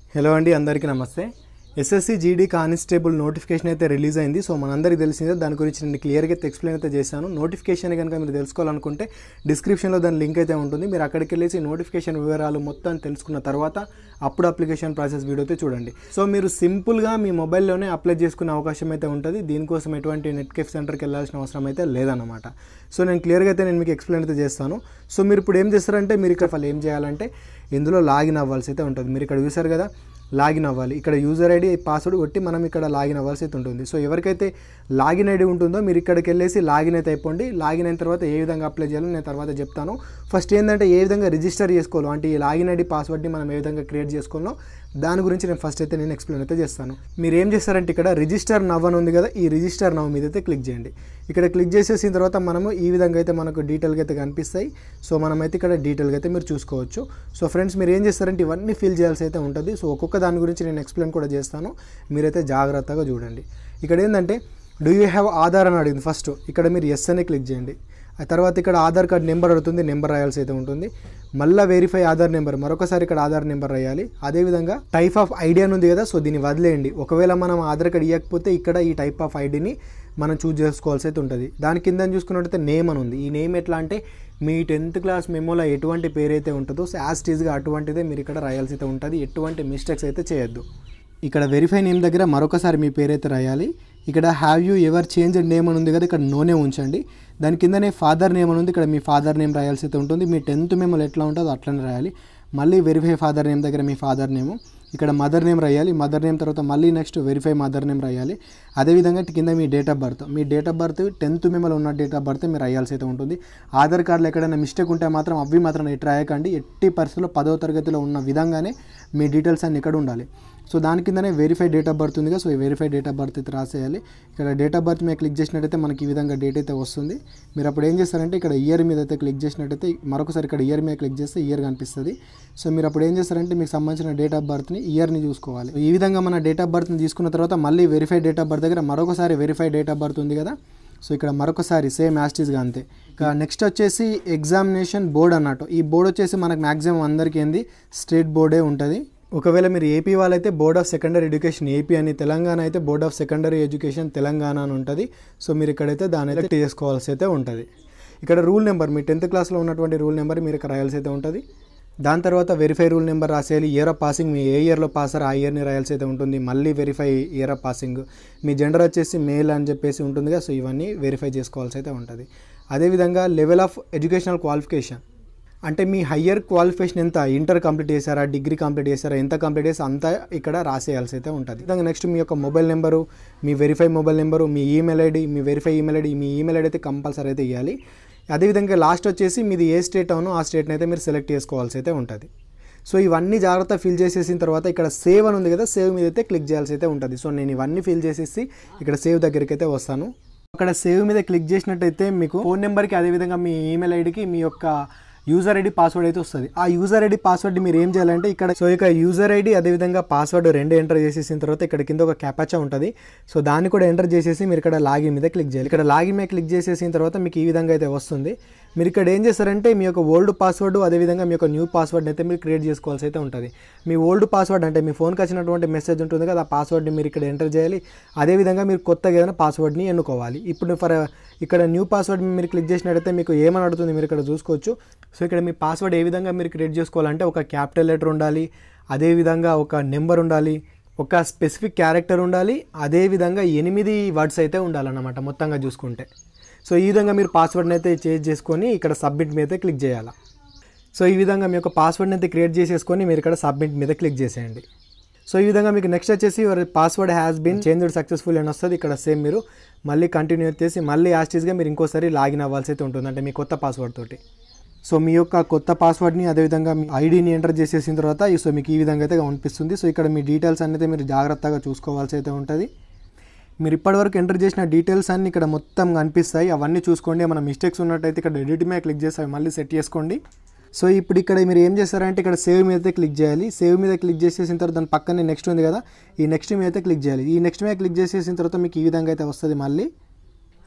hello అండి అందరికీ నమస్తే ఎస్ఎస్సి జీడీ కానిస్టేబుల్ నోటిఫికేషన్ అయితే రిలీజ్ అయింది సో మనందరికీ తెలిసిందే దాని గురించి నేను క్లియర్గా అయితే ఎక్స్ప్లెయిన్ అయితే చేశాను నోటిఫికేషన్ కనుక మీరు తెలుసుకోవాలనుకుంటే డిస్క్రిప్షన్లో దాని లింక్ అయితే ఉంటుంది మీరు అక్కడికి వెళ్ళేసి నోటిఫికేషన్ వివరాలు మొత్తం తెలుసుకున్న తర్వాత అప్పుడు అప్లికేషన్ ప్రాసెస్ వీడియో అయితే చూడండి సో మీరు సింపుల్గా మీ మొబైల్లోనే అప్లై చేసుకునే అవకాశం అయితే ఉంటుంది దీనికోసం ఎటువంటి నెట్ కేఫ్ సెంటర్కి వెళ్ళాల్సిన అవసరం అయితే లేదన్నమాట సో నేను క్లియర్గా అయితే నేను మీకు ఎక్స్ప్లెయిన్ అయితే చేస్తాను సో మీరు ఇప్పుడు ఏం చేస్తారంటే మీరు ఇక్కడ వాళ్ళు ఏం చేయాలంటే ఇందులో లాగిన్ అవ్వాల్సి అయితే ఉంటుంది మీరు ఇక్కడ చూసారు కదా లాగిన్ అవ్వాలి ఇక్కడ యూజర్ ఐడి పాస్వర్డ్ కొట్టి మనం ఇక్కడ లాగిన్ అవ్వాల్సి అయితే ఉంటుంది సో ఎవరికైతే లాగిన్ ఐడి ఉంటుందో మీరు ఇక్కడికి వెళ్ళేసి లాగిన్ అయితే అయిపోండి లాగిన్ అయిన తర్వాత ఏ విధంగా అప్లై చేయాలో నేను తర్వాత చెప్తాను ఫస్ట్ ఏంటంటే ఏ విధంగా రిజిస్టర్ చేసుకోవాలో అంటే ఈ లాగిన్ ఐడి పాస్వర్డ్ని మనం ఏ విధంగా క్రియేట్ చేసుకోవాలో దాని గురించి నేను ఫస్ట్ అయితే నేను ఎక్స్ప్లెయిన్ అయితే చేస్తాను మీరు ఏం చేస్తారంటే ఇక్కడ రిజిస్టర్ నవ్ అని ఉంది కదా ఈ రిజిస్టర్ నవ్ మీద అయితే క్లిక్ చేయండి ఇక్కడ క్లిక్ చేసేసిన తర్వాత మనము ఈ విధంగా అయితే మనకు డీటెయిల్గా అయితే కనిపిస్తాయి సో మనమైతే ఇక్కడ డీటెయిల్గా అయితే మీరు చూసుకోవచ్చు సో ఫ్రెండ్స్ మీరు ఏం చేస్తారంటే ఇవన్నీ ఫిల్ చేయాల్సి అయితే ఉంటుంది సో ఒక్కొక్క దాని గురించి నేను ఎక్స్ప్లెయిన్ కూడా చేస్తాను మీరైతే జాగ్రత్తగా చూడండి ఇక్కడ ఏంటంటే డూ యూ హ్యావ్ ఆధార్ అని అడిగింది ఫస్ట్ ఇక్కడ మీరు ఎస్ అని క్లిక్ చేయండి ఆ తర్వాత ఇక్కడ ఆధార్ కార్డ్ నెంబర్ అడుగుతుంది నెంబర్ రాయాల్సి అయితే ఉంటుంది మళ్ళీ వెరిఫై ఆధార్ నెంబర్ మరొకసారి ఇక్కడ ఆధార్ నెంబర్ రాయాలి అదేవిధంగా టైప్ ఆఫ్ ఐడి అని ఉంది కదా సో దీన్ని వదిలేయండి ఒకవేళ మనం ఆధార్ కార్డ్ ఇవ్వకపోతే ఇక్కడ ఈ టైప్ ఆఫ్ ఐడిని మనం చూజ్ చేసుకోవాల్సి అయితే ఉంటుంది దాని కింద చూసుకున్నట్టయితే నేమ్ అని ఉంది ఈ నేమ్ ఎట్లా అంటే మీ టెన్త్ క్లాస్ మెమోలో ఎటువంటి పేరు అయితే ఉంటుందో సో యాజ్ టీజ్గా అటువంటిదే మీరు ఇక్కడ రాయాల్సి అయితే ఉంటుంది ఎటువంటి మిస్టేక్స్ అయితే చేయొద్దు ఇక్కడ వెరిఫై నేమ్ దగ్గర మరొకసారి మీ పేరైతే రాయాలి ఇక్కడ have you ever change name అని ఉంది కదా ఇక్కడ నోనే ఉంచండి దాని కిందనే ఫాదర్ నేమ్ అని ఉంది ఇక్కడ మీ ఫాదర్ నేమ్ రాయాల్సి అయితే ఉంటుంది మీ టెన్త్ మెమోలు ఎట్లా ఉంటుందో అట్లనే రాయాలి మళ్ళీ వెరిఫై ఫాదర్ నేమ్ దగ్గర మీ ఫాదర్ నేము ఇక్కడ మదర్ నేమ్ రాయాలి మదర్ నేమ్ తర్వాత మళ్ళీ నెక్స్ట్ వెరిఫై మదర్ నేమ్ రాయాలి అదేవిధంగా కింద మీ డేట్ ఆఫ్ బర్త్ మీ డేట్ ఆఫ్ బర్త్ టెన్త్ మెమోలో ఉన్న డేట్ ఆఫ్ బర్త్ మీరు రాయాల్సి అయితే ఉంటుంది ఆధార్ కార్డులో ఎక్కడైనా మిస్టేక్ ఉంటే మాత్రం అవి మాత్రం ఎటు రాయకండి ఎట్టి పరిస్థితుల్లో పదవ తరగతిలో ఉన్న విధంగానే మీ డీటెయిల్స్ అన్ని ఇక్కడ ఉండాలి సో దాని కిందనే వెరిఫై డేట్ ఆఫ్ బర్త్ ఉందిగా సో ఈ వెరిఫై డేట్ ఆఫ్ బర్త్ అయితే రాసేయాలి ఇక్కడ డేట్ ఆఫ్ బర్త్ మీద క్లిక్ చేసినట్టయితే మనకి ఈ విధంగా డేట్ అయితే వస్తుంది మీరు అప్పుడు ఏం చేస్తారంటే ఇక్కడ ఇయర్ మీద అయితే క్లిక్ చేసినట్టయితే మరొకసారి ఇక్కడ ఇయర్ మీద క్లిక్ చేస్తే ఇయర్ కనిపిస్తుంది సో మీరు అప్పుడు ఏం చేస్తారంటే మీకు సంబంధించిన డేట్ ఆఫ్ బర్త్ని ఇయర్ని చూసుకోవాలి ఈ విధంగా మన డేట్ ఆఫ్ బర్త్ని తీసుకున్న తర్వాత మళ్ళీ వెరిఫై డేట్ ఆఫ్ బర్త్ దగ్గర మరొకసారి వెరిఫై డేట్ ఆఫ్ బర్త్ ఉంది కదా సో ఇక్కడ మరొకసారి సేమ్ యాస్టీస్గా అంతే ఇక నెక్స్ట్ వచ్చేసి ఎగ్జామినేషన్ బోర్డ్ అన్నట్టు ఈ బోర్డ్ వచ్చేసి మనకు మ్యాక్సిమం అందరికీ ఏంది స్టేట్ బోర్డే ఉంటుంది ఒకవేళ మీరు ఏపీ వాళ్ళైతే board of secondary education AP అని తెలంగాణ అయితే board of secondary education Telangana అని ఉంటుంది సో మీరు ఇక్కడైతే దాని అయితే చేసుకోవాల్సి అయితే ఉంటుంది ఇక్కడ రూల్ నెంబర్ మీ టెన్త్ క్లాస్లో ఉన్నటువంటి రూల్ నెంబర్ మీరు ఇక్కడ రాయాల్సి అయితే ఉంటుంది దాని తర్వాత వెరిఫై రూల్ నెంబర్ రాసేయాలి ఇయర్ ఆఫ్ పాసింగ్ మీ ఏ ఇయర్లో పాస్ ఆ ఇయర్ని రాయాల్సి అయితే ఉంటుంది మళ్ళీ వెరిఫై ఇయర్ ఆఫ్ పాసింగ్ మీ జెండర్ వచ్చేసి మేల్ అని చెప్పేసి ఉంటుందిగా సో ఇవన్నీ వెరిఫై చేసుకోవాల్సి అయితే ఉంటుంది అదేవిధంగా లెవెల్ ఆఫ్ ఎడ్యుకేషనల్ క్వాలిఫికేషన్ అంటే మీ హయ్యర్ క్వాలిఫికేషన్ ఎంత ఇంటర్ కంప్లీట్ చేశారా డిగ్రీ కంప్లీట్ చేశారా ఎంత కంప్లీట్ చేసి అంతా ఇక్కడ రాసేయాల్సి అయితే ఉంటుంది విధంగా నెక్స్ట్ మీ యొక్క మొబైల్ నెంబరు మీ వెరిఫై మొబైల్ నెంబరు మీ ఈమెయిల్ ఐడి మీ వెరిఫై ఈమెయిల్ ఐడి మీ ఈమెయిల్ ఐడి అయితే కంపల్సరీ అయితే ఇవ్వాలి అదేవిధంగా లాస్ట్ వచ్చేసి మీది ఏ స్టేట్ అవునో ఆ స్టేట్ని అయితే మీరు సెలెక్ట్ చేసుకోవాల్సి అయితే ఉంటుంది సో ఇవన్నీ జాగ్రత్త ఫిల్ చేసేసిన తర్వాత ఇక్కడ సేవ్ అని ఉంది కదా సేవ్ మీద అయితే క్లిక్ చేయాల్సి అయితే ఉంటుంది సో నేను ఇవన్నీ ఫిల్ చేసేసి ఇక్కడ సేవ్ దగ్గరికి అయితే వస్తాను అక్కడ సేవ్ మీద క్లిక్ చేసినట్టయితే మీకు ఫోన్ నెంబర్కి అదేవిధంగా మీ ఈమెయిల్ ఐడికి మీ యొక్క యూజర్ ఐడి పాస్వర్డ్ అయితే వస్తుంది ఆ యూజర్ ఐడి పాస్వర్డ్ మీరు ఏం చేయాలంటే ఇక్కడ సో ఇక యూజర్ ఐడి అదేవిధంగా పాస్వర్డ్ రెండు ఎంటర్ చేసేసిన తర్వాత ఇక్కడ కింద ఒక క్యాపాచా ఉంటుంది సో దాన్ని కూడా ఎంటర్ చేసేసి మీరు ఇక్కడ లాగిన్ మీద క్లిక్ చేయాలి ఇక్కడ లాగిన్ మీద క్లిక్ చేసేసిన తర్వాత మీకు ఈ విధంగా అయితే వస్తుంది మీరు ఇక్కడ ఏం చేస్తారంటే మీ యొక్క ఓల్డ్ పాస్వర్డ్ అదేవిధంగా మీ యొక్క న్యూ పాస్వర్డ్ అయితే మీరు క్రియేట్ చేసుకోవాల్సి అయితే ఉంటుంది మీ ఓల్డ్ పాస్వర్డ్ అంటే మీ ఫోన్కి వచ్చినటువంటి మెసేజ్ ఉంటుంది కదా ఆ పాస్వర్డ్ని మీరు ఇక్కడ ఎంటర్ చేయాలి అదేవిధంగా మీరు కొత్తగా ఏదైనా పాస్వర్డ్ని ఎన్నుకోవాలి ఇప్పుడు ఫర్ ఇక్కడ న్యూ పాస్వర్డ్ మీరు క్లిక్ చేసినట్టయితే మీకు ఏమని అడుగుతుంది మీరు ఇక్కడ చూసుకోవచ్చు సో ఇక్కడ మీ పాస్వర్డ్ ఏ విధంగా మీరు క్రియేట్ చేసుకోవాలంటే ఒక క్యాపిటల్ లెటర్ ఉండాలి అదేవిధంగా ఒక నెంబర్ ఉండాలి ఒక స్పెసిఫిక్ క్యారెక్టర్ ఉండాలి అదేవిధంగా ఎనిమిది వర్డ్స్ అయితే ఉండాలన్నమాట మొత్తంగా చూసుకుంటే సో ఈ విధంగా మీరు పాస్వర్డ్ని అయితే చేంజ్ చేసుకొని ఇక్కడ సబ్మిట్ మీద క్లిక్ చేయాలి సో ఈ విధంగా మీ యొక్క పాస్వర్డ్ని అయితే క్రియేట్ చేసేసుకొని మీరు ఇక్కడ సబ్మిట్ మీద క్లిక్ చేసేయండి సో ఈ విధంగా మీకు నెక్స్ట్ వచ్చేసి your password has been changed successful అని వస్తుంది ఇక్కడ సేమ్ మీరు మళ్ళీ కంటిన్యూ చేసి మళ్ళీ యాస్టీస్గా మీరు ఇంకోసారి లాగిన్ అవ్వాల్సి అయితే ఉంటుంది అంటే మీ కొత్త పాస్వర్డ్ తోటి సో మీ యొక్క కొత్త పాస్వర్డ్ని అదేవిధంగా మీ ఐడిని ఎంటర్ చేసేసిన తర్వాత సో మీకు ఈ విధంగా అయితే కనిపిస్తుంది సో ఇక్కడ మీ డీటెయిల్స్ అనేది మీరు జాగ్రత్తగా చూసుకోవాల్సి అయితే ఉంటుంది మీరు ఇప్పటివరకు ఎంటర్ చేసిన డీటెయిల్స్ అన్ని ఇక్కడ మొత్తం కనిపిస్తాయి అవన్నీ చూసుకోండి ఏమైనా మిస్టేక్స్ ఉన్నట్టయితే ఇక్కడ ఎడిట్ మీద క్లిక్ చేసి అవి మళ్ళీ సెట్ చేసుకోండి సో ఇప్పుడు ఇక్కడ మీరు ఏం చేస్తారంటే ఇక్కడ సేవ్ మీద అయితే క్లిక్ చేయాలి సేవ్ మీద క్లిక్ చేసేసిన తర్వాత దాని పక్కనే నెక్స్ట్ ఉంది కదా ఈ నెక్స్ట్ మీద అయితే క్లిక్ చేయాలి ఈ నెక్స్ట్ మీద క్లిక్ చేసేసిన తర్వాత మీకు ఈ విధంగా అయితే వస్తుంది మళ్ళీ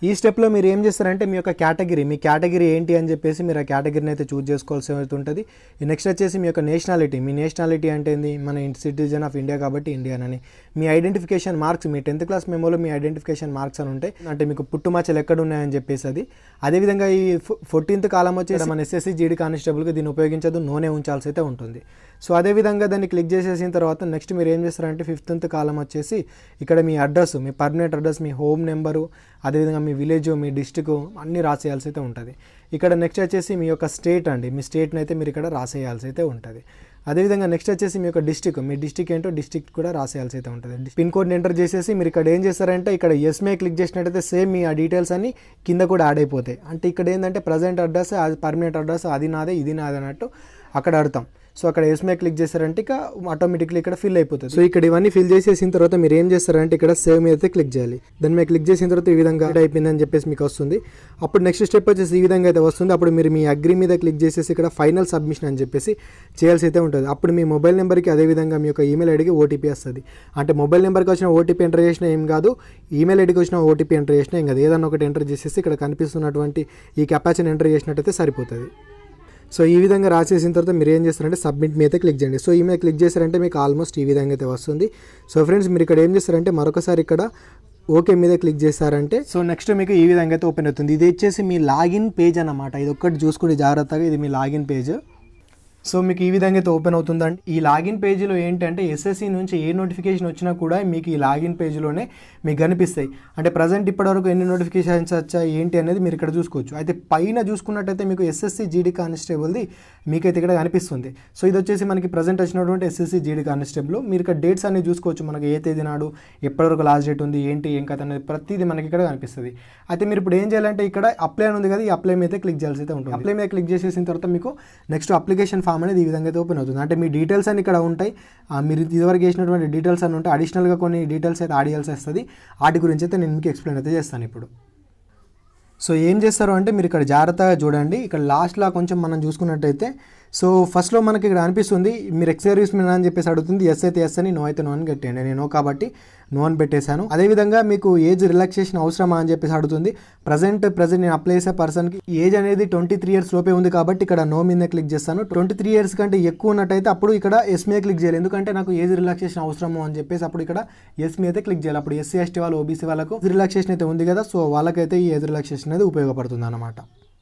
ఈ స్టెప్లో మీరు ఏం చేస్తారంటే మీ యొక్క కేటగిరీ మీ కేటగిరీ ఏంటి అని చెప్పేసి మీరు ఆ కేటగిరీని అయితే చూస్ చేసుకోవాల్సి అయితే ఉంటుంది నెక్స్ట్ వచ్చేసి మీ యొక్క నేషనాలిటీ మీ నేషనాలిటీ అంటే ఏంది మన సిటిజన్ ఆఫ్ ఇండియా కాబట్టి ఇండియన్ అని మీ ఐడెంటిఫికేషన్ మార్క్స్ మీ టెన్త్ క్లాస్ మెమోలో మీ ఐడెంటిఫికేషన్ మార్క్స్ అని ఉంటాయి అంటే మీకు పుట్టుమచ్చలు ఎక్కడ ఉన్నాయని చెప్పేసి అది అదేవిధంగా ఈ ఫోర్టీన్త్ కాలం వచ్చేసి మన ఎస్ఎస్సి జీడీ కానిస్టేబుల్కి దీన్ని ఉపయోగించదు నూనె ఉంచాల్సి అయితే ఉంటుంది సో అదేవిధంగా దాన్ని క్లిక్ చేసేసిన తర్వాత నెక్స్ట్ మీరు ఏం చేస్తారంటే ఫిఫ్త్ కాలం వచ్చేసి ఇక్కడ మీ అడ్రస్ మీ పర్మనెంట్ అడ్రస్ మీ హోమ్ నెంబరు అదేవిధంగా మీ విలేజ్ మీ డిస్టిక్ అన్నీ రాసేయాల్సి అయితే ఉంటుంది ఇక్కడ నెక్స్ట్ వచ్చేసి మీ యొక్క స్టేట్ అండి మీ స్టేట్ని అయితే మీరు ఇక్కడ రాసేయాల్సి అయితే ఉంటుంది అదేవిధంగా నెక్స్ట్ వచ్చేసి మీ యొక్క డిస్టిక్ మీ డిస్టిక్ ఏంటో డిస్టిక్ కూడా రాసేయాల్సి అయితే ఉంటుంది పిన్ కోడ్ని ఎంటర్ చేసేసి మీరు ఇక్కడ ఏం చేస్తారంటే ఇక్కడ ఎస్ మే క్లిక్ చేసినట్టయితే సేమ్ మీ ఆ డీటెయిల్స్ అన్ని కింద కూడా యాడ్ అయిపోతాయి అంటే ఇక్కడ ఏంటంటే ప్రజెంట్ అడ్రస్ అది పర్మనెంట్ అడ్రస్ అది నాదే ఇది నాదే అన్నట్టు అక్కడ అడతాం సో అక్కడ ఎస్ మే క్లిక్ చేస్తారంటే ఇక ఆటోమేటిక్లీ ఇక్కడ ఫిల్ అయిపోతుంది సో ఇక్కడ ఇవన్నీ ఫిల్ చేసేసిన తర్వాత మీరు ఏం చేస్తారంటే ఇక్కడ సేవ్ మీద అయితే క్లిక్ చేయాలి దాని మీద క్లిక్ చేసిన తర్వాత ఈ విధంగా add అయిపోయిందని చెప్పేసి మీకు వస్తుంది అప్పుడు నెక్స్ట్ స్టెప్ వచ్చేసి ఈ విధంగా అయితే వస్తుంది అప్పుడు మీరు మీ అగ్రి మీద క్లిక్ చేసేసి ఇక్కడ ఫైనల్ సబ్మిషన్ అని చెప్పేసి చేయాల్సి అయితే ఉంటుంది అప్పుడు మీ మొబైల్ నెంబర్కి అదేవిధంగా మీ యొక్క ఈమెయిల్ ఐడికి ఓటీపీ వస్తుంది అంటే మొబైల్ నెంబర్కి వచ్చిన ఓటీపీ ఎంటర్ చేసినా ఏం కాదు ఈమెయిల్ ఐడికి వచ్చిన ఓటీపీ ఎంటర్ చేసినా ఏం కాదు ఏదన్నా ఒకటి ఎంటర్ చేసేసి ఇక్కడ కనిపిస్తున్నటువంటి ఈ కెపాసిటీని ఎంటర్ చేసినట్టయితే సరిపోతుంది సో ఈ విధంగా రాసేసిన తర్వాత మీరు ఏం చేస్తారంటే సబ్మిట్ మీద క్లిక్ చేయండి సో ఈ మీద క్లిక్ చేశారంటే మీకు ఆల్మోస్ట్ ఈ విధంగా అయితే వస్తుంది సో ఫ్రెండ్స్ మీరు ఇక్కడ ఏం చేస్తారంటే మరొకసారి ఇక్కడ ఓకే మీద క్లిక్ చేశారంటే సో నెక్స్ట్ మీకు ఈ విధంగా అయితే ఓపెన్ అవుతుంది ఇది వచ్చేసి మీ లాగిన్ పేజ్ అన్నమాట ఇది ఒక్కటి చూసుకుని జాగ్రత్తగా ఇది మీ లాగిన్ పేజ్ సో మీకు ఈ విధంగా అయితే ఓపెన్ అవుతుందండి ఈ లాగిన్ పేజీలో ఏంటంటే ఎస్ఎస్సి నుంచి ఏ నోటిఫికేషన్ వచ్చినా కూడా మీకు ఈ లాగిన్ పేజీలోనే మీకు కనిపిస్తాయి అంటే ప్రజెంట్ ఇప్పటివరకు ఎన్ని నోటిఫికేషన్స్ వచ్చాయి ఏంటి అనేది మీరు ఇక్కడ చూసుకోవచ్చు అయితే పైన చూసుకున్నట్టయితే మీకు ఎస్ఎస్సి జీడీ కానిస్టేబుల్ది మీకైతే ఇక్కడ కనిపిస్తుంది సో ఇది వచ్చేసి మనకి ప్రజెంట్ వచ్చినటువంటి ఎస్ఎస్సి జీడీ కానిస్టేబుల్ మీరు ఇక్కడ డేట్స్ అన్ని చూసుకోవచ్చు మనకి ఏ తేదీ నాడు ఎప్పటివరకు లాస్ట్ డేట్ ఉంది ఏంటి ఏం కథ అనేది ప్రతిదీ మనకి ఇక్కడ కనిపిస్తుంది అయితే మీరు ఇప్పుడు ఏం చేయాలంటే ఇక్కడ అప్లై అని ఉంది కదా ఈ అప్లై మీద క్లిక్ చేయాల్సి అయితే ఉంటుంది అప్లై మీద క్లిక్ చేసేసిన తర్వాత మీకు నెక్స్ట్ అప్లికేషన్ ఫామ్ అనేది ఈ విధంగా అయితే ఓపెన్ అవుతుంది అంటే మీ డీటెయిల్స్ అన్ని ఇక్కడ ఉంటాయి ఆ, మీరు ఇదివరకు చేసినటువంటి డీటెయిల్స్ అని ఉంటాయి అడిషనల్గా కొన్ని డీటెయిల్స్ అయితే ఆడియాల్సి వస్తుంది వాటి గురించి అయితే నేను మీకు ఎక్స్ప్లెయిన్ అయితే చేస్తాను ఇప్పుడు సో ఏం చేస్తారు అంటే మీరు ఇక్కడ జాగ్రత్తగా చూడండి ఇక్కడ లాస్ట్లో కొంచెం మనం చూసుకున్నట్టయితే సో ఫస్ట్లో మనకి ఇక్కడ అనిపిస్తుంది మీరు ఎక్స్ సర్వీస్ మీద అని చెప్పేసి అడుగుతుంది ఎస్ అయితే ఎస్ అని నో అయితే నో అని కట్టేయండి నేను నో కాబట్టి నో అని పెట్టేశాను అదేవిధంగా మీకు ఏజ్ రిలాక్సేషన్ అవసరమా అని చెప్పేసి అడుగుతుంది ప్రజెంట్ ప్రజెంట్ నేను అప్లై చేసే పర్సన్కి ఏజ్ అనేది ట్వంటీ త్రీ ఇయర్స్ లోపే ఉంది కాబట్టి ఇక్కడ నో మీద క్లిక్ చేస్తాను ట్వంటీ త్రీ ఇయర్స్ కంటే ఎక్కువ ఉన్నట్టయితే అప్పుడు ఇక్కడ ఎస్ మీద క్లిక్ చేయాలి ఎందుకంటే నాకు ఏజ్ రిలాక్సేషన్ అవసరము అని చెప్పేసి అప్పుడు ఇక్కడ ఎస్ మీద క్లిక్ చేయాలి అప్పుడు ఎస్సీ ఎస్టీ వాళ్ళు ఓబీసీ వాళ్ళకు రిలాక్సేషన్ అయితే ఉంది కదా సో వాళ్ళకైతే ఈ ఏజ్ రిలాక్సేషన్ అనేది ఉపయోగపడుతుంది అనమాట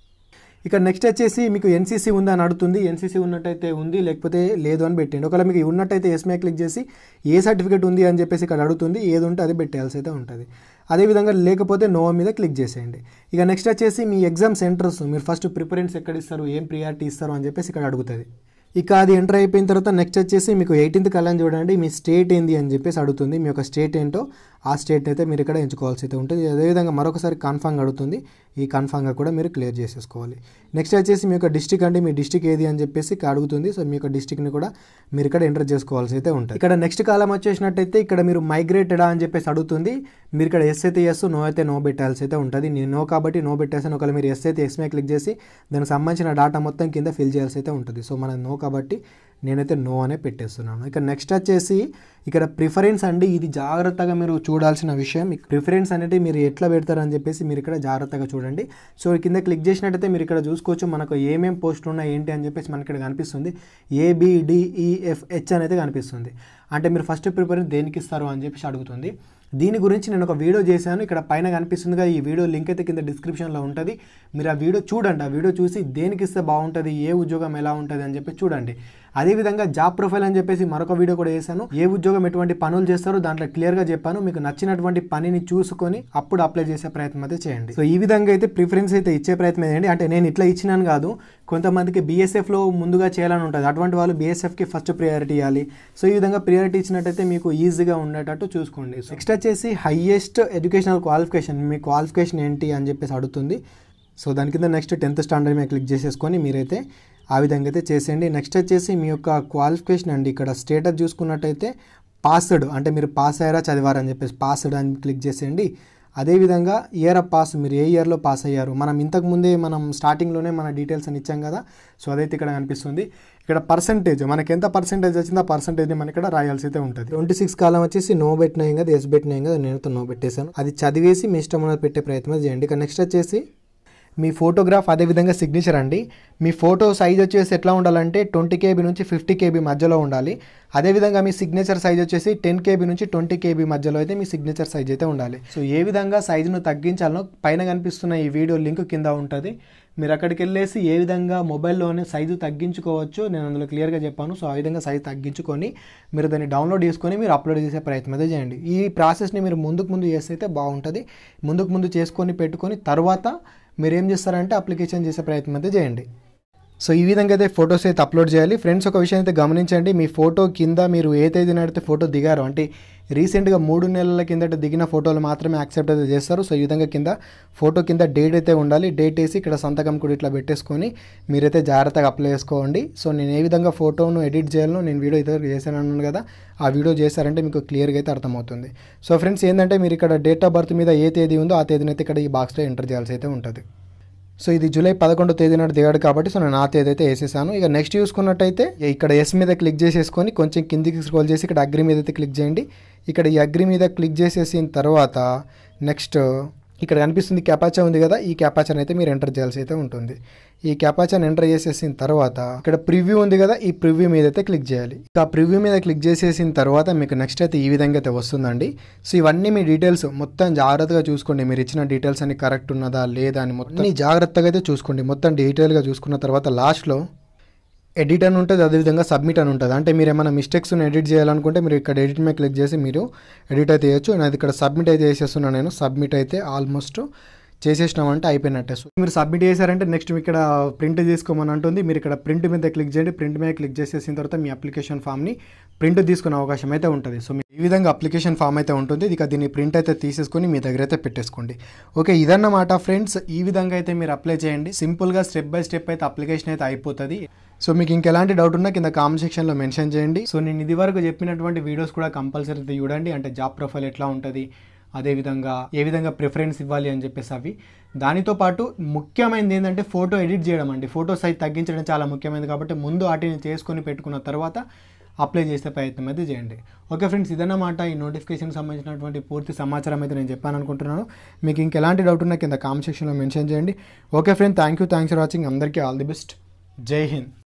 ఇక నెక్స్ట్ వచ్చేసి మీకు ఎన్సీసీ ఉందా అని అడుగుతుంది ఎన్సీసీ ఉన్నట్టయితే ఉంది లేకపోతే లేదు అని పెట్టండి ఒకవేళ మీకు ఉన్నట్టయితే ఎస్ మీద క్లిక్ చేసి ఏ సర్టిఫికేట్ ఉంది అని చెప్పేసి ఇక్కడ అడుగుతుంది ఏది ఉంటే అది పెట్టాల్సి అయితే ఉంటుంది అదేవిధంగా లేకపోతే నో మీద క్లిక్ చేసేయండి ఇక నెక్స్ట్ వచ్చేసి మీ ఎగ్జామ్ సెంటర్స్ మీరు ఫస్ట్ ప్రిఫరెన్స్ ఎక్కడ ఇస్తారు ఏం ప్రియారిటీ ఇస్తారు అని చెప్పేసి ఇక్కడ అడుగుతుంది ఇక అది ఎంటర్ అయిపోయిన తర్వాత నెక్స్ట్ వచ్చేసి మీకు ఎయిటీన్త్ కళ్యాణ్ చూడండి మీ స్టేట్ ఏంది అని చెప్పేసి అడుగుతుంది మీ యొక్క స్టేట్ ఏంటో ఆ స్టేట్ అయితే మీరు ఇక్కడ ఎంచుకోవాల్సి అయితే ఉంటుంది అదేవిధంగా మరొకసారి కన్ఫామ్ అడుగుతుంది ఈ కన్ఫామ్గా కూడా మీరు క్లియర్ చేసేసుకోవాలి నెక్స్ట్ వచ్చేసి మీ యొక్క డిస్టిక్ అంటే మీ డిస్టిక్ ఏది అని చెప్పేసి ఇక్కడ అడుగుతుంది సో మీ యొక్క డిస్టిక్ని కూడా మీరు ఇక్కడ ఎంటర్ చేసుకోవాల్సి అయితే ఉంటుంది ఇక్కడ నెక్స్ట్ కాలం వచ్చేసినట్టయితే ఇక్కడ మీరు మైగ్రేటెడా అని చెప్పేసి అడుగుతుంది మీరు ఇక్కడ ఎస్ అయితే ఎస్ నో అయితే నో పెట్టాల్సి అయితే ఉంటుంది నేను నో కాబట్టి నో పెట్టేసాను ఒకవేళ మీరు ఎస్ అయితే ఎస్ మీద క్లిక్ చేసి దానికి సంబంధించిన డేటా మొత్తం కింద ఫిల్ చేయాల్సి అయితే ఉంటుంది సో మనం నో కాబట్టి నేనైతే నో అనే పెట్టేస్తున్నాను ఇక నెక్స్ట్ వచ్చేసి ఇక్కడ ప్రిఫరెన్స్ అండి ఇది జాగ్రత్తగా మీరు చూడాల్సిన విషయం ప్రిఫరెన్స్ అనేది మీరు ఎట్లా పెడతారని చెప్పేసి మీరు ఇక్కడ జాగ్రత్తగా చూడండి సో కింద క్లిక్ చేసినట్టయితే మీరు ఇక్కడ చూసుకోవచ్చు మనకు ఏమేం పోస్టులు ఉన్నాయి ఏంటి అని చెప్పేసి మనకి ఇక్కడ కనిపిస్తుంది ఏబిడిఈఎఫ్హెచ్ అనేది కనిపిస్తుంది అంటే మీరు ఫస్ట్ ప్రిఫరెన్స్ దేనికి ఇస్తారు అని చెప్పేసి అడుగుతుంది దీని గురించి నేను ఒక వీడియో చేశాను ఇక్కడ పైన కనిపిస్తుందిగా ఈ వీడియో లింక్ అయితే కింద డిస్క్రిప్షన్లో ఉంటుంది మీరు ఆ వీడియో చూడండి ఆ వీడియో చూసి దేనికి ఇస్తే బాగుంటుంది ఏ ఉద్యోగం ఎలా ఉంటుంది అని చెప్పి చూడండి అదేవిధంగా జాబ్ ప్రొఫైల్ అని చెప్పేసి మరొక వీడియో కూడా చేశాను ఏ ఉద్యోగం ఎటువంటి పనులు చేస్తారో దాంట్లో క్లియర్గా చెప్పాను మీకు నచ్చినటువంటి పనిని చూసుకొని అప్పుడు అప్లై చేసే ప్రయత్నం అయితే చేయండి సో ఈ విధంగా అయితే ప్రిఫరెన్స్ అయితే ఇచ్చే ప్రయత్నం చేయండి అంటే నేను ఇట్లా ఇచ్చినాను కాదు కొంతమందికి బీఎస్ఎఫ్లో ముందుగా చేయాలని ఉంటుంది అటువంటి వాళ్ళు బీఎస్ఎఫ్కి ఫస్ట్ ప్రియారిటీ ఇవ్వాలి సో ఈ విధంగా ప్రియారిటీ ఇచ్చినట్టయితే మీకు ఈజీగా ఉండేటట్టు చూసుకోండి నెక్స్ట్ వచ్చేసి హైయెస్ట్ ఎడ్యుకేషనల్ క్వాలిఫికేషన్ మీ క్వాలిఫికేషన్ ఏంటి అని చెప్పేసి అడుగుతుంది సో దాని కింద నెక్స్ట్ టెన్త్ స్టాండర్డ్ మీద క్లిక్ చేసేసుకొని మీరైతే ఆ విధంగా అయితే చేసేయండి నెక్స్ట్ వచ్చేసి మీ యొక్క క్వాలిఫికేషన్ అండి ఇక్కడ స్టేటస్ చూసుకున్నట్టయితే పాస్డ్ అంటే మీరు పాస్ అయ్యారా చదివారా అని చెప్పేసి పాస్డ్ అని క్లిక్ చేసేయండి అదేవిధంగా ఇయర్ ఆఫ్ పాస్ మీరు ఏ ఇయర్లో పాస్ అయ్యారు మనం ఇంతకు ముందే మనం స్టార్టింగ్లోనే మన డీటెయిల్స్ అని ఇచ్చాం కదా సో అదైతే ఇక్కడ కనిపిస్తుంది ఇక్కడ పర్సంటేజ్ మనకి ఎంత పర్సంటేజ్ వచ్చిందో ఆ పర్సంటేజ్ని మనకి ఇక్కడ రాయాల్సి అయితే ఉంటుంది ట్వంటీ సిక్స్ కాలం వచ్చేసి నో పెట్టినా ఏం కదా ఎస్ పెట్టినా ఏం కదా నేనైతే నో పెట్టేశాను అది చదివేసి మీ ఇష్టం ఉన్నది పెట్టే ప్రయత్నం చేయండి ఇక నెక్స్ట్ వచ్చేసి మీ ఫోటోగ్రాఫ్ అదేవిధంగా సిగ్నేచర్ అండి మీ ఫోటో సైజ్ వచ్చేసి ఎట్లా ఉండాలంటే ట్వంటీ కేబీ నుంచి ఫిఫ్టీ కేబీ మధ్యలో ఉండాలి అదేవిధంగా మీ సిగ్నేచర్ సైజ్ వచ్చేసి టెన్ కేబీ నుంచి ట్వంటీ కేబీ మధ్యలో అయితే మీ సిగ్నేచర్ సైజ్ అయితే ఉండాలి సో ఏ విధంగా సైజును తగ్గించాలనో పైన కనిపిస్తున్న ఈ వీడియో లింక్ కింద ఉంటుంది మీరు అక్కడికి వెళ్ళేసి ఏ విధంగా మొబైల్లోనే సైజు తగ్గించుకోవచ్చు నేను అందులో క్లియర్గా చెప్పాను సో ఆ విధంగా సైజు తగ్గించుకొని మీరు దాన్ని డౌన్లోడ్ చేసుకొని మీరు అప్లోడ్ చేసే ప్రయత్నం అయితే చేయండి ఈ ప్రాసెస్ని మీరు ముందుకు ముందు చేస్తే అయితే బాగుంటుంది ముందుకు ముందు చేసుకొని పెట్టుకొని తర్వాత మీరు ఏం చేస్తారంటే అప్లికేషన్ చేసే ప్రయత్నం అయితే చేయండి సో ఈ విధంగా అయితే ఫొటోస్ అయితే అప్లోడ్ చేయాలి ఫ్రెండ్స్ ఒక విషయం అయితే గమనించండి మీ ఫోటో కింద మీరు ఏ తేదీన అయితే ఫోటో దిగారో అంటే రీసెంట్గా మూడు నెలల కిందట దిగిన ఫోటోలు మాత్రమే యాక్సెప్ట్ అయితే చేస్తారు సో ఈ విధంగా కింద ఫోటో కింద డేట్ అయితే ఉండాలి డేట్ వేసి ఇక్కడ సంతకం కూడా ఇట్లా పెట్టేసుకొని మీరైతే జాగ్రత్తగా అప్లై చేసుకోండి సో నేను ఏ విధంగా ఫోటోను ఎడిట్ చేయాలో నేను వీడియో ఇద్దరు చేశాను అన్నాను కదా ఆ వీడియో చేశారంటే మీకు క్లియర్గా అయితే అర్థమవుతుంది సో ఫ్రెండ్స్ ఏంటంటే మీరు ఇక్కడ డేట్ ఆఫ్ బర్త్ మీద ఏ తేదీ ఉందో ఆ తేదీని అయితే ఇక్కడ ఈ బాక్స్లో ఎంటర్ చేయాల్సి అయితే ఉంటుంది సో ఇది జూలై పదకొండో తేదీ నాడు దిగాడు కాబట్టి సో నేను ఆ తేదీ అయితే వేసేసాను ఇక నెక్స్ట్ చూసుకున్నట్టయితే ఇక్కడ ఎస్ మీద క్లిక్ చేసేసుకొని కొంచెం కిందికి స్క్రోల్ చేసి ఇక్కడ అగ్రి మీద అయితే క్లిక్ చేయండి ఇక్కడ ఈ అగ్రి మీద క్లిక్ చేసేసిన తర్వాత నెక్స్ట్ ఇక్కడ కనిపిస్తుంది క్యాపాచా ఉంది కదా ఈ క్యాపాచాని అయితే మీరు ఎంటర్ చేయాల్సి అయితే ఉంటుంది ఈ క్యాపాచాని ఎంటర్ చేసేసిన తర్వాత ఇక్కడ ప్రివ్యూ ఉంది కదా ఈ ప్రివ్యూ మీద అయితే క్లిక్ చేయాలి ఇక ప్రివ్యూ మీద క్లిక్ చేసేసిన తర్వాత మీకు నెక్స్ట్ అయితే ఈ విధంగా అయితే వస్తుందండి సో ఇవన్నీ మీ డీటెయిల్స్ మొత్తం జాగ్రత్తగా చూసుకోండి మీరు ఇచ్చిన డీటెయిల్స్ అన్ని కరెక్ట్ ఉన్నదా లేదా అని మొత్తం అన్ని జాగ్రత్తగా అయితే చూసుకోండి మొత్తం డీటెయిల్గా చూసుకున్న తర్వాత లాస్ట్లో ఎడిట్ అని ఉంటుంది అదేవిధంగా సబ్మిట్ అని ఉంటుంది అంటే మీరు ఏమైనా మిస్టేక్స్ ఎడిట్ చేయాలనుకుంటే మీరు ఇక్కడ ఎడిట్ మీద క్లిక్ చేసి మీరు ఎడిట్ అయితే చేయొచ్చు నేను ఇక్కడ సబ్మిట్ అయితే చేసేస్తున్నాను నేను సబ్మిట్ అయితే ఆల్మోస్ట్ చేసేసినామంటే అయిపోయినట్టే సో మీరు సబ్మిట్ చేశారంటే నెక్స్ట్ ఇక్కడ ప్రింట్ తీసుకోమని అంటుంది మీరు ఇక్కడ ప్రింట్ మీద క్లిక్ చేయండి ప్రింట్ మీద క్లిక్ చేసేసిన తర్వాత మీ అప్లికేషన్ ఫామ్ని ప్రింట్ తీసుకునే అవకాశం అయితే ఉంటుంది సో మీ ఈ విధంగా అప్లికేషన్ ఫామ్ అయితే ఉంటుంది ఇక దీన్ని ప్రింట్ అయితే తీసేసుకొని మీ దగ్గర అయితే పెట్టేసుకోండి ఓకే ఇదన్నమాట ఫ్రెండ్స్ ఈ విధంగా అయితే మీరు అప్లై చేయండి సింపుల్గా స్టెప్ బై స్టెప్ అయితే అప్లికేషన్ అయితే అయిపోతుంది సో మీకు ఇంకెలాంటి డౌట్ ఉన్నా కింద కామెంట్ సెక్షన్లో మెన్షన్ చేయండి సో నేను ఇది వరకు చెప్పినటువంటి వీడియోస్ కూడా కంపల్సరీ అయితే చూడండి అంటే జాబ్ ప్రొఫైల్ ఎట్లా ఉంటుంది అదేవిధంగా ఏ విధంగా ప్రిఫరెన్స్ ఇవ్వాలి అని చెప్పేసి అవి దానితో పాటు ముఖ్యమైనది ఏంటంటే ఫోటో ఎడిట్ చేయడం అండి ఫోటో సైజ్ తగ్గించడం చాలా ముఖ్యమైనది కాబట్టి ముందు వాటిని చేసుకొని పెట్టుకున్న తర్వాత అప్లై చేసే ప్రయత్నం అయితే చేయండి ఓకే ఫ్రెండ్స్ ఇదన్నమాట ఈ నోటిఫికేషన్ సంబంధించినటువంటి పూర్తి సమాచారం అయితే నేను చెప్పాను అనుకుంటున్నాను మీకు ఇంకెలాంటి డౌట్ ఉన్నా కింద కామెంట్ సెక్షన్లో మెన్షన్ చేయండి okay friend thank you thanks for watching అందరికీ all the best Jai Hind